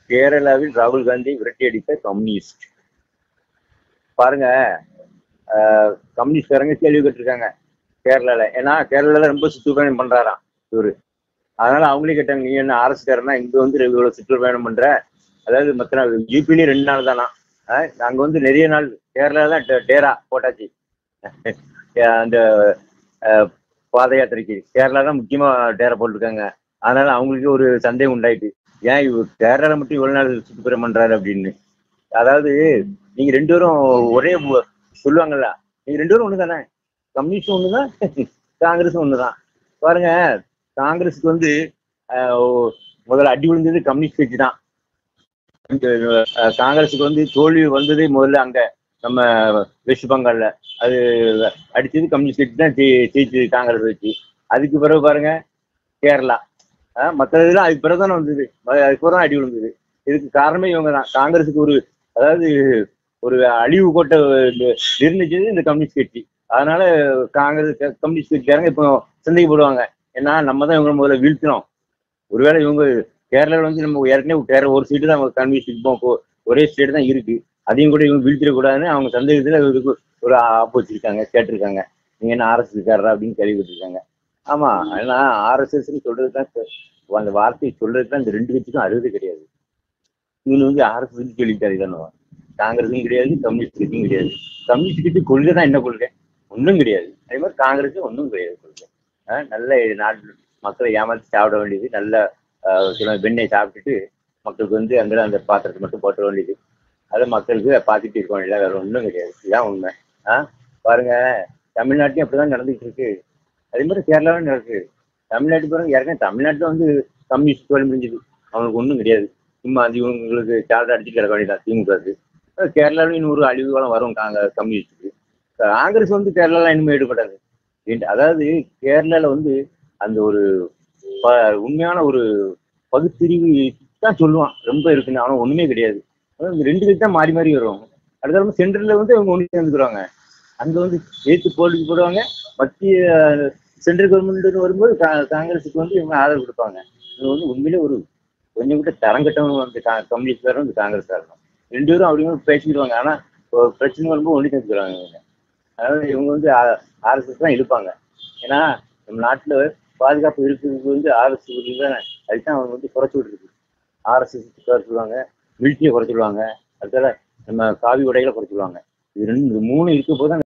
கேரளாவில் ராகுல் காந்தி விரட்டி அடித்த கம்யூனிஸ்ட் பாருங்க ஆஹ், கம்யூனிஸ்ட்காரங்க கேள்வி கேட்டிருக்காங்க கேரளால ஏன்னா கேரளால ரொம்ப சுற்றுப்பயணம் பண்றாராம் இவரு அதனால அவங்களே கேட்டாங்க நீ என்ன அரசுக்காரனா இங்க வந்து இவ்வளவு சுற்றுப்பயணம் பண்ற அதாவது மத்த நாள் ஜிபிலி ரெண்டு நாள் தானா ஆஹ், அங்க வந்து நிறைய நாள் கேரளா தான் டே- டேரா போட்டாச்சு அந்த ஆஹ், பாத யாத்திரைக்கு கேரளா தான் முக்கியமா டேரா போட்டிருக்காங்க அதனால அவங்களுக்கு ஒரு சந்தேகம் உண்டாயிட்டு ஏன் இவர் கேரளால மட்டும் இவ்வளவு நாள் சுற்றுப்பயணம் பண்றாரு அப்படின்னு அதாவது நீங்க ரெண்டு பேரும் ஒரே ஊ- சொல்லுவாங்கல்ல நீங்க ரெண்டு பேரும் ஒண்ணுதானே கம்யூனிஸ்டும் ஒண்ணுதான் காங்கிரஸும் ஒண்ணுதான் பாருங்க காங்கிரஸுக்கு வந்து ஆஹ், ஓ- முதல்ல அடி விழுந்தது கம்யூனிஸ்ட் கட்சி தான் இந்த, ஆஹ், காங்கிரஸுக்கு வந்து தோல்வி வந்ததே முதல்ல அங்க நம்ம வெஸ்ட் பெங்கால்ல அது அடிச்சது கம்யூனிஸ்ட் கட்சி தான் ஜெயி- ஜெயிச்சது காங்கிரஸ் வச்சு அதுக்கு பிறகு பாருங்க கேரளா ஆஹ், மத்த இதெல்லாம் அதுக்கு பிறகு தானே வந்தது ம- அதுக்கு பிறகு தான் அடி விழுந்தது இதுக்கு காரணமே இவங்க தான் காங்கிரஸுக்கு ஒரு அதாவது ஒரு அழிவு கோட்டை நிர்ணயிச்சது இந்த கம்யூனிஸ்ட் கட்சி அதனால காங்கிரஸ் க- கம்யூனிஸ்ட் கட்சிக்காரங்க இப்போ சந்தேகப்படுவாங்க ஏன்னா நம்ம தான் இவங்க முதல்ல வீழ்த்தினோம் ஒருவேளை இவங்க கேரளாவில் வந்து நம்ம ஏற்கனவே கேரளா ஒரு சீட்டு தான் கம்யூனிஸ்ட் இப்போ கொ- ஒரே ஸ்டேட் தான் இருக்கு அதையும் கூட இவங்க வீழ்த்திடக்கூடாதுன்னு அவங்க சந்தேகத்தில் இதுக்கு ஒரு ஆப்பு வச்சிருக்காங்க கேட்டிருக்காங்க நீங்க என்ன ஆர்எஸ்எஸ்காரரா அப்படின்னு கேள்விப்பட்டிருக்காங்க ஆமா ஏன்னா ஆர்எஸ்எஸ்ன்னு சொல்றது தான் இப்ப அந்த வார்த்தையை சொல்றது தான் இந்த ரெண்டு கட்சிக்கும் அறுபது கிடையாது இவங்க வந்து ஆர்எஸ்எஸ் கேள்விக்காரி தானே காங்கிரஸும் கிடையாது கம்யூனிஸ்ட் கட்சியும் கிடையாது கம்யூனிஸ்ட் கட்சி கொள்கை தான் என்ன கொள்கை ஒன்றும் கிடையாது அதே மாதிரி காங்கிரஸும் ஒன்றும் கிடையாது கொள்கை ஆஹ் நல்ல நாட்டு மக்களை ஏமாற்றி சாப்பிட வேண்டியது நல்ல ஆஹ் சில வெண்ணெய் சாப்பிட்டுட்டு மக்களுக்கு வந்து அங்கே அந்த பாத்திரத்தை மட்டும் போட்ட வேண்டியது அதை மக்களுக்கு பார்த்துட்டு இருக்க வேண்டியது வேற ஒன்றும் கிடையாது இதுதான் உண்மை ஆ பாருங்க தமிழ்நாட்டிலும் அப்படிதான் நடந்துட்டு இருக்கு அதே மாதிரி கேரளாவும் நடக்குது தமிழ்நாட்டு பாருங்க ஏற்கனவே தமிழ்நாட்டில் வந்து கம்யூனிஸ்ட் தோல்வி முடிஞ்சது அவனுக்கு ஒன்றும் கிடையாது சும்மா அது இவங்களுக்கு சார்ஜ் அடிச்சுட்டு கிடக்க வேண்டியதான் திமுகவுக்கு கேரளாவிலும் இன்னும் ஒரு அழிவு காலம் வரும் காங்க கம்யூனிஸ்டுக்கு காங்கிரஸ் வந்து கேரளாலாம் இனிமே ஈடுபடாது ஏன்ட்டு- அதாவது கேரளால வந்து அந்த ஒரு ப- உண்மையான ஒரு பகுத்தறிவு தான் சொல்லுவான் ரொம்ப இருக்குன்னு ஆனால் ஒண்ணுமே கிடையாது அதாவது இந்த ரெண்டு பேர் தான் மாறி மாறி வரும் அடுத்த சென்ட்ரல்ல வந்து அவங்க ஒன்று சேர்ந்துக்கிறாங்க அங்க வந்து ஏத்து போட்டிக்கு போடுவாங்க மத்திய சென்ட்ரல் கவர்மெண்ட் வரும்போது கா- காங்கிரஸுக்கு வந்து இவங்க ஆதரவு கொடுப்பாங்க இது வந்து உண்மையிலே ஒரு கொஞ்சம் கூட தரங்கட்டவங்க வந்து கம்யூனிஸ்ட்காரரும் இந்த காங்கிரஸ்காரரும் ரெண்டு பேரும் அப்படியும் பேசிக்கிடுவாங்க ஆனா ஒரு பிரச்சனை வரும்போது ஒன்று சேர்ந்துக்கிறாங்க இவங்க அதாவது இவங்க வந்து ஆர்எஸ்எஸ் தான் இழுப்பாங்க ஏன்னா நம்ம நாட்டுல பாதுகாப்பு இருக்கிறது வந்து ஆர்எஸ்எஸ் தானே அதுதான் அவங்க வந்து குறைச்சி விட்டுருக்கு ஆர்எஸ்எஸ் குறைச்சிடுவாங்க மிலிட்ரியை குறைச்சிடுவாங்க அடுத்தால நம்ம காவி உடைகளை குறைச்சிடுவாங்க இது ரெண்டு இது மூணு இருக்க போது